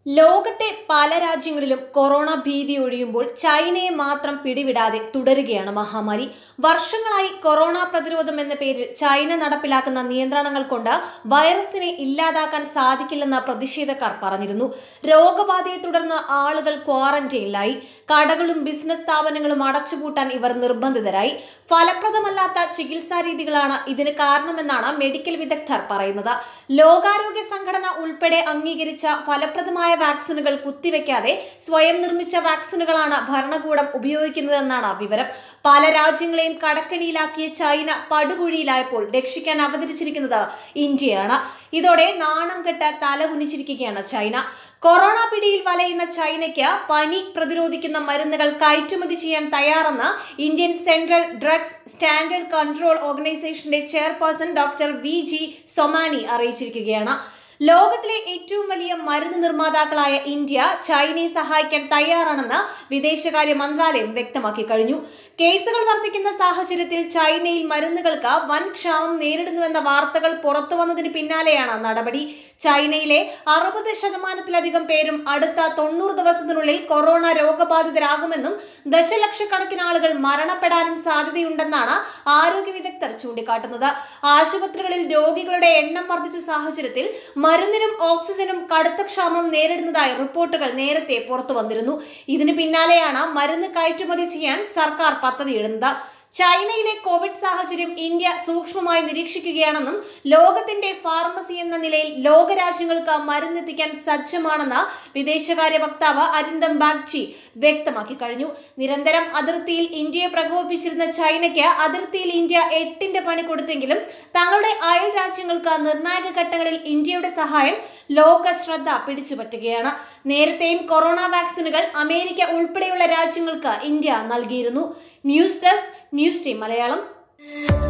ലോകത്തെ പല രാജ്യങ്ങളിലും കൊറോണ ഭീതി ഒഴിയുമ്പോൾ ചൈനയെ മാത്രം പിടിവിടാതെ തുടരുകയാണ് മഹാമാരി വർഷങ്ങളായി കൊറോണ പ്രതിരോധം എന്ന പേരിൽ ചൈന നടപ്പിലാക്കുന്ന നിയന്ത്രണങ്ങൾ കൊണ്ട് വൈറസിനെ ഇല്ലാതാക്കാൻ സാധിക്കില്ലെന്ന് പ്രതിഷേധക്കാർ പറഞ്ഞിരുന്നു രോഗബാധയെ തുടർന്ന് ആളുകൾ ക്വാറന്റൈനിലായി കടകളും ബിസിനസ് സ്ഥാപനങ്ങളും അടച്ചുപൂട്ടാൻ ഇവർ നിർബന്ധിതരായി ഫലപ്രദമല്ലാത്ത ചികിത്സാ രീതികളാണ് ഇതിന് കാരണമെന്നാണ് മെഡിക്കൽ വിദഗ്ധർ പറയുന്നത് ലോകാരോഗ്യ സംഘടന ഉൾപ്പെടെ അംഗീകരിച്ച ഫലപ്രദമായ വാക്സിനുകൾ കുത്തിവെക്കാതെ സ്വയം നിർമ്മിച്ച വാക്സിനുകളാണ് ഭരണകൂടം ഉപയോഗിക്കുന്നതെന്നാണ് വിവരം പല രാജ്യങ്ങളെയും കടക്കണിയിലാക്കിയ ചൈന പടുകുഴിയിലായപ്പോൾ രക്ഷിക്കാൻ അവതരിച്ചിരിക്കുന്നത് ഇന്ത്യയാണ് ഇതോടെ നാണം കെട്ട് തലകുനിച്ചിരിക്കുകയാണ് ചൈന കൊറോണ പിടിയിൽ വലയുന്ന ചൈനയ്ക്ക് പനി പ്രതിരോധിക്കുന്ന മരുന്നുകൾ കയറ്റുമതി ചെയ്യാൻ തയ്യാറെന്ന് Indian central drugs standard control ഓർഗനൈസേഷന്റെ chairperson doctor V G Somani അറിയിച്ചിരിക്കുകയാണ് ലോകത്തിലെ ഏറ്റവും വലിയ മരുന്ന് നിർമ്മാതാക്കളായ ഇന്ത്യ ചൈനയെ സഹായിക്കാൻ തയ്യാറാണെന്ന് വിദേശകാര്യ മന്ത്രാലയം വ്യക്തമാക്കി കഴിഞ്ഞു കേസുകൾ വർദ്ധിക്കുന്ന സാഹചര്യത്തിൽ ചൈനയിൽ മരുന്നുകൾക്ക് വൻ ക്ഷാമം നേരിടുന്നുവെന്ന വാർത്തകൾ പുറത്തു വന്നതിന് പിന്നാലെയാണ് നടപടി ചൈനയിലെ അറുപത് ശതമാനത്തിലധികം പേരും അടുത്ത തൊണ്ണൂറ് ദിവസത്തിനുള്ളിൽ കൊറോണ രോഗബാധിതരാകുമെന്നും ദശലക്ഷക്കണക്കിന് ആളുകൾ മരണപ്പെടാനും സാധ്യതയുണ്ടെന്നാണ് ആരോഗ്യ വിദഗ്ധർ ചൂണ്ടിക്കാട്ടുന്നത് ആശുപത്രികളിൽ രോഗികളുടെ എണ്ണം വർദ്ധിച്ച സാഹചര്യത്തിൽ മരുന്നിനും ഓക്സിജനും കടുത്ത ക്ഷാമം നേരിടുന്നതായി റിപ്പോർട്ടുകൾ നേരത്തെ പുറത്തു വന്നിരുന്നു ഇതിന് പിന്നാലെയാണ് മരുന്ന് കയറ്റുമതി ചെയ്യാൻ സർക്കാർ പദ്ധതിയിടുന്നത് ചൈനയിലെ കോവിഡ് സാഹചര്യം ഇന്ത്യ സൂക്ഷ്മമായി നിരീക്ഷിക്കുകയാണെന്നും ലോകത്തിന്റെ ഫാർമസി എന്ന നിലയിൽ ലോകരാജ്യങ്ങൾക്ക് മരുന്നെത്തിക്കാൻ സജ്ജമാണെന്ന് വിദേശകാര്യ വക്താവ് അരിന്ദം ബാഗ്ചി വ്യക്തമാക്കി കഴിഞ്ഞു നിരന്തരം അതിർത്തിയിൽ ഇന്ത്യയെ പ്രകോപിപ്പിച്ചിരുന്ന ചൈനയ്ക്ക് അതിർത്തിയിൽ ഇന്ത്യ എട്ടിന്റെ പണി കൊടുത്തെങ്കിലും തങ്ങളുടെ അയൽ രാജ്യങ്ങൾക്ക് നിർണായക ഘട്ടങ്ങളിൽ ഇന്ത്യയുടെ സഹായം ലോക ശ്രദ്ധ പിടിച്ചുപറ്റുകയാണ് നേരത്തെയും കൊറോണ വാക്സിനുകൾ അമേരിക്ക ഉൾപ്പെടെയുള്ള രാജ്യങ്ങൾക്ക് ഇന്ത്യ നൽകിയിരുന്നു news desk news team Malayalam